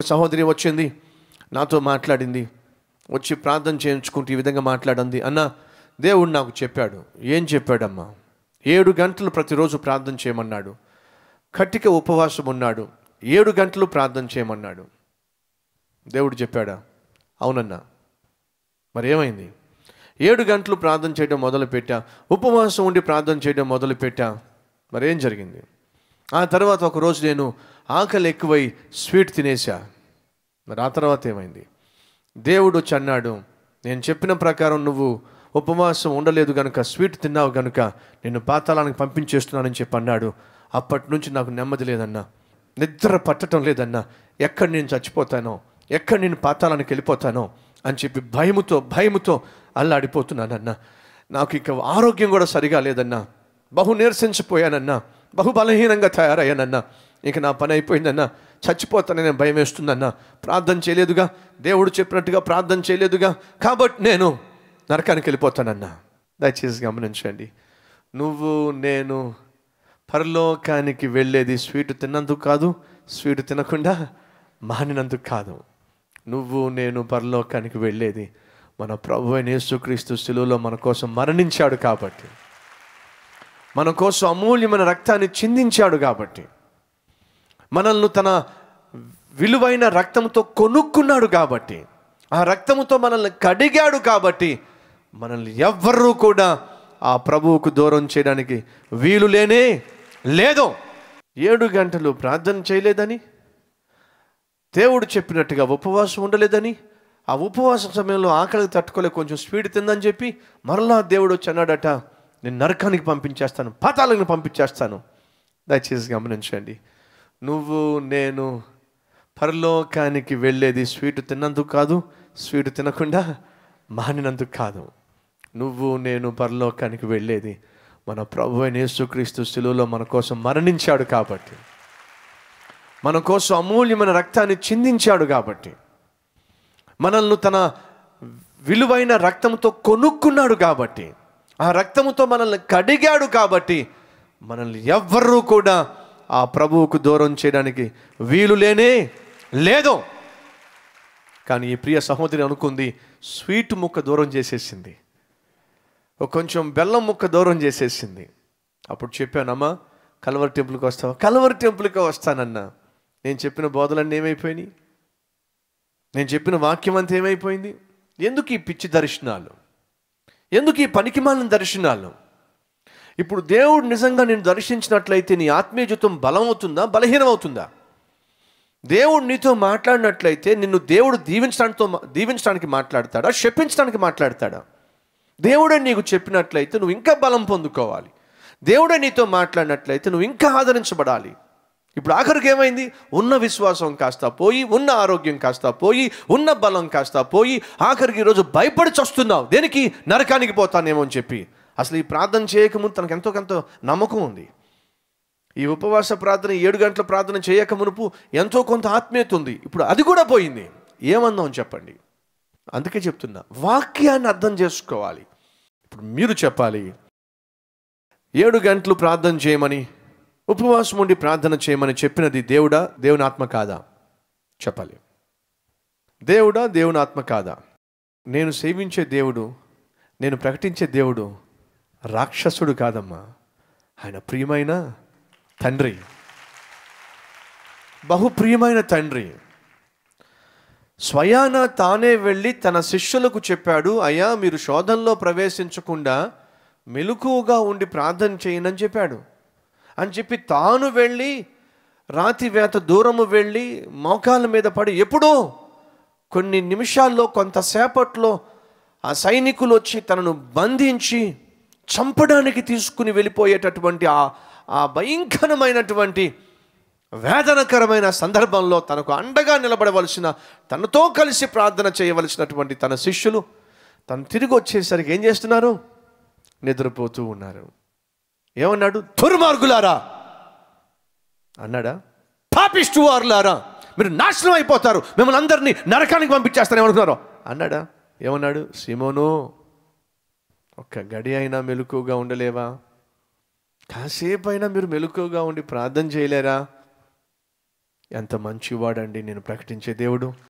సహోదరి వచ్చింది నాతో మాట్లాడింది వచ్చి ప్రార్థన చేయించుకుంటూ ఈ విధంగా మాట్లాడింది అన్న దేవుడు నాకు చెప్పాడు ఏం చెప్పాడమ్మా ఏడు గంటలు ప్రతిరోజు ప్రార్థన చేయమన్నాడు కట్టిక ఉపవాసం ఉన్నాడు ఏడు గంటలు ప్రార్థన చేయమన్నాడు దేవుడు చెప్పాడా అవునన్నా మరి ఏమైంది ఏడు గంటలు ప్రార్థన చేయడం మొదలుపెట్టా ఉపవాసం ఉండి ప్రార్థన చేయడం మొదలుపెట్టా మరేం జరిగింది ఆ తర్వాత ఒకరోజు నేను ఆకలి ఎక్కువై స్వీట్ తినేసా మరి ఆ తర్వాత ఏమైంది దేవుడు వచ్చి అన్నాడు నేను చెప్పిన ప్రకారం నువ్వు ఉపవాసం ఉండలేదు గనుక స్వీట్ తిన్నావు గనుక నిన్ను పాతాళానికి పంపించేస్తున్నానని చెప్పి అన్నాడు అప్పటి నుంచి నాకు నెమ్మది లేదన్నా నిద్ర పట్టడం లేదన్నా ఎక్కడ నేను చచ్చిపోతానో ఎక్కడ నేను పాతాళానికి వెళ్ళిపోతానో అని చెప్పి భయముతో భయముతో అల్లాడిపోతున్నానన్నా నాకు ఇక ఆరోగ్యం కూడా సరిగా లేదన్నా బహు నీరసించిపోయానన్నా బహు బలహీనంగా తయారయ్యానన్నా ఇక నా పని అయిపోయిందన్నా చచ్చిపోతానని భయం వేస్తుందన్నా ప్రార్థన చేయలేదుగా దేవుడు చెప్పినట్టుగా ప్రార్థన చేయలేదుగా కాబట్టి నేను నరకానికి వెళ్ళిపోతానన్నా దయచేసి గమనించండి నువ్వు నేను పరలోకానికి వెళ్ళేది స్వీట్ తిన్నందుకు కాదు స్వీట్ తినకుండా మానినందుకు కాదు నువ్వు నేను పరలోకానికి వెళ్ళేది మన ప్రభు అయిన యేసుక్రీస్తు శిలువలో మన కోసం మరణించాడు కాబట్టి మన కోసం అమూల్యమైన రక్తాన్ని చిందించాడు కాబట్టి మనల్ని తన విలువైన రక్తంతో కొనుక్కున్నాడు కాబట్టి ఆ రక్తముతో మనల్ని కడిగాడు కాబట్టి మనల్ని ఎవ్వరూ కూడా ఆ ప్రభువుకు దూరం చేయడానికి వీలు లేనే లేదు ఏడు గంటలు ప్రార్థన చేయలేదని దేవుడు చెప్పినట్టుగా ఉపవాసం ఉండలేదని ఆ ఉపవాస సమయంలో ఆకలి తట్టుకోలే కొంచెం స్పీడ్ తిందని చెప్పి మరలా దేవుడు వచ్చి అన్నాడట నేను నరకానికి పంపించేస్తాను పాతాళానికి పంపించేస్తాను దయచేసి గమనించండి నువ్వు నేను పరలోకానికి వెళ్ళేది స్వీట్ తిన్నందుకు కాదు స్వీట్ తినకుండా మానినందుకు కాదు నువ్వు నేను పరలోకానికి వెళ్ళేది మన ప్రభు అయిన యేసుక్రీస్తు శిలువలో మన కోసం మరణించాడు కాబట్టి మన కోసం అమూల్యమైన రక్తాన్ని చిందించాడు కాబట్టి మనల్ని తన విలువైన రక్తంతో కొనుక్కున్నాడు కాబట్టి ఆ రక్తముతో మనల్ని కడిగాడు కాబట్టి మనల్ని ఎవ్వరూ కూడా ఆ ప్రభువుకు దూరం చేయడానికి వీలు లేనే లేదు కానీ ఈ ప్రియ సహోదరి అనుకుంది స్వీట్ ముక్క దూరం చేసేసింది ఒక కొంచెం బెల్లం ముక్క దూరం చేసేసింది అప్పుడు చెప్పానమ్మా కలవరి టెంపుల్కి వస్తావా కలవరి టెంపుల్కి వస్తానన్నా నేను చెప్పిన బోధలన్నీ ఏమైపోయినాయి నేను చెప్పిన వాక్యం అంతా ఏమైపోయింది ఎందుకు ఈ పిచ్చి దర్శనాలు ఎందుకు ఈ పనికిమాలిన దర్శనాలు ఇప్పుడు దేవుడు నిజంగా నేను దర్శించినట్లయితే నీ ఆత్మీయ జీవితం బలమవుతుందా బలహీనమవుతుందా దేవుడు నీతో మాట్లాడినట్లయితే నిన్ను దేవుడు దీవించడానితో దీవించడానికి మాట్లాడతాడా శపించడానికి మాట్లాడతాడా దేవుడే నీకు చెప్పినట్లయితే నువ్వు ఇంకా బలం పొందుకోవాలి దేవుడే నీతో మాట్లాడినట్లయితే నువ్వు ఇంకా ఆదరించబడాలి ఇప్పుడు ఆఖరికి ఏమైంది ఉన్న విశ్వాసం కాస్త పోయి ఉన్న ఆరోగ్యం కాస్త పోయి ఉన్న బలం కాస్త పోయి ఆఖరికి ఈరోజు భయపడి చస్తున్నావు దేనికి నరకానికి పోతానేమో అని చెప్పి అసలు ఈ ప్రార్థన చేయకముందు తనకు ఎంతో కొంత నమ్మకం ఉంది ఈ ఉపవాస ప్రార్థన ఏడు గంటల ప్రార్థన చేయక మునుపు ఎంతో కొంత ఆత్మీయత ఉంది ఇప్పుడు అది కూడా పోయింది ఏమందాం చెప్పండి అందుకే చెప్తున్నా వాక్యాన్ని అర్థం చేసుకోవాలి ఇప్పుడు మీరు చెప్పాలి ఏడు గంటలు ప్రార్థన చేయమని ఉపవాసం ఉండి ప్రార్థన చేయమని చెప్పినది దేవుడా దేవుని ఆత్మ కాదా చెప్పాలి దేవుడా దేవుని ఆత్మ కాదా నేను సేవించే దేవుడు నేను ప్రకటించే దేవుడు రాక్షసుడు కాదమ్మా ఆయన ప్రియమైన తండ్రి బహు ప్రియమైన తండ్రి స్వయాన తానే వెళ్ళి తన శిష్యులకు చెప్పాడు అయ్యా మీరు శోధనలో ప్రవేశించకుండా మెలకువగా ఉండి ప్రార్థన చేయనని చెప్పాడు అని చెప్పి తాను వెళ్ళి రాతి వేత దూరము వెళ్ళి మోకాల మీద పడి ఎప్పుడో కొన్ని నిమిషాల్లో కొంతసేపట్లో ఆ సైనికులు వచ్చి తనను బంధించి చంపడానికి తీసుకుని వెళ్ళిపోయేటటువంటి ఆ ఆ భయంకరమైనటువంటి వేదనకరమైన సందర్భంలో తనకు అండగా నిలబడవలసిన తనతో కలిసి ప్రార్థన చేయవలసినటువంటి తన శిష్యులు తను తిరిగి వచ్చేసరికి ఏం చేస్తున్నారు నిద్రపోతూ ఉన్నారు ఏమన్నాడు దుర్మార్గులారా అన్నాడా పాపిష్టు వారులారా మీరు నాశనం అయిపోతారు మిమ్మల్ని అందరినీ నరకానికి పంపించేస్తాను ఏమనుకున్నారు అన్నాడా ఏమన్నాడు సిమోను ఒక్క గడి అయినా మెలకుగా ఉండలేవా కాసేపు అయినా మీరు మెలకుగా ఉండి ప్రార్థన చేయలేరా ఎంత మంచివాడండి నేను ప్రకటించే దేవుడు